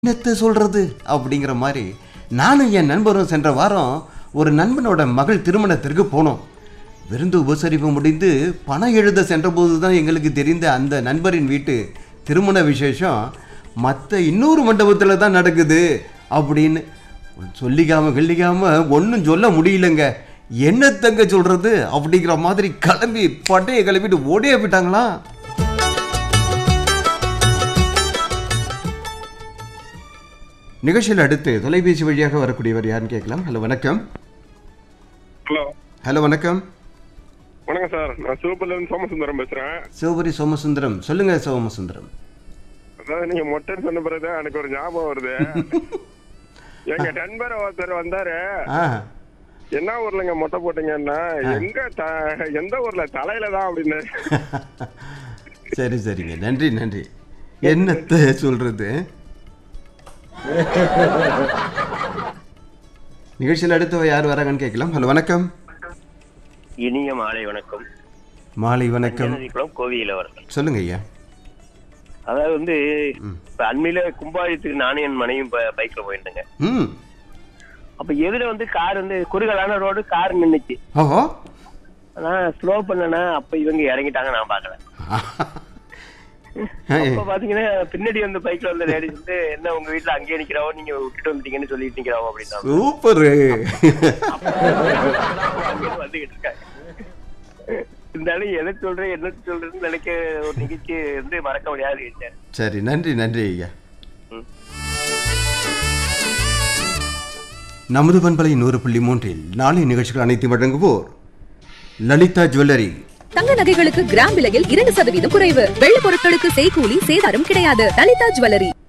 என்னத்தை சொல்றது அப்படிங்கிற மாதிரி நானும் என் நண்பரும் சென்ற வாரம் ஒரு நண்பனோட மகள் திருமணத்திற்கு போனோம் விருந்து உபசரிப்பு முடிந்து பணம் எழுத சென்றபோது தான் எங்களுக்கு தெரிந்த அந்த நண்பரின் வீட்டு திருமண விசேஷம் மற்ற இன்னொரு மண்டபத்தில் தான் நடக்குது அப்படின்னு சொல்லிக்காம கிள்ளிக்காம ஒன்றும் சொல்ல முடியலங்க என்னத்தங்க சொல்றது அப்படிங்கிற மாதிரி கிளம்பி பட்டையை கிளப்பிட்டு ஓடியே போயிட்டாங்களா நிகழ்ச்சியில் அடுத்து தொலைபேசி வழியாக வரக்கூடியவர் யாருன்னு கேட்கலாம் ஹலோ வணக்கம் ஹலோ ஹலோ வணக்கம் வணக்கம் சார் நான் சிவப்பல்ல இருந்து சோமசுந்தரம் பேசுறேன் சிவபுரி சோமசுந்தரம் சொல்லுங்க சோமசுந்தரம் அதாவது நீங்க மொட்டைன்னு சொன்ன பிறகு எனக்கு ஒரு ஞாபகம் வருது எங்க நண்பர் ஒருத்தர் வந்தாரு ஆ என்ன ஊர்லங்க மொட்டை போட்டீங்கன்னா எங்க த- எந்த ஊர்ல தலையில தான் அப்படின்னு சரி சரிங்க நன்றி நன்றி என்னத்தை சொல்றது நிகழ்ச்சியில் அடுத்து யார் வராங்கன்னு கேட்கலாம் ஹலோ வணக்கம் இனிய மாலை வணக்கம் மாலை வணக்கம் ஜனதிக்குளம் கோவியில் அவர்கள் சொல்லுங்க ஐயா அதாவது வந்து இப்ப அண்மையில கும்பாயத்துக்கு நானும் என் மனைவியும் ப- பைக்ல போயிருந்தேங்க ம் அப்ப எதிர வந்து கார் வந்து குறுகலான ரோடு கார் நின்னுச்சு ஓஹோ நான் ஸ்லோ பண்ணனா அப்ப இவங்க இறங்கிட்டாங்க நான் பாக்கல அப்ப பாத்தீங்கன்னா பின்னாடி வந்து பைக்ல வந்த லேடிஸ் வந்து என்ன உங்க வீட்டுல அங்கேயே நிக்கிறாவோ நீங்க விட்டுட்டு வந்துட்டீங்கன்னு சொல்லிட்டு நிக்கிறாவோ அப்படின்னா சூப்பரு அங்கேயிருந்து வந்துகிட்டு இருக்காங்க இருந்தாலும் எதை சொல்றேன் என்ன சொல்றேன்னு நினைக்க ஒரு நிகழ்ச்சி வந்து மறக்க முடியாது விஷயம். சரி நன்றி நன்றி ஐயா ம். நமது பண்பலை நூறு புள்ளி மூன்றில் நாளை நிகழ்ச்சிகள் அனைத்து வழங்குவோர் லலிதா ஜுவல்லரி தங்க நகைகளுக்கு கிராம் விலையில் இரண்டு சதவீதம் குறைவு வெள்ளி பொருட்களுக்கு செய்கூலி சேதாரம் கிடையாது லலிதா ஜுவல்லரி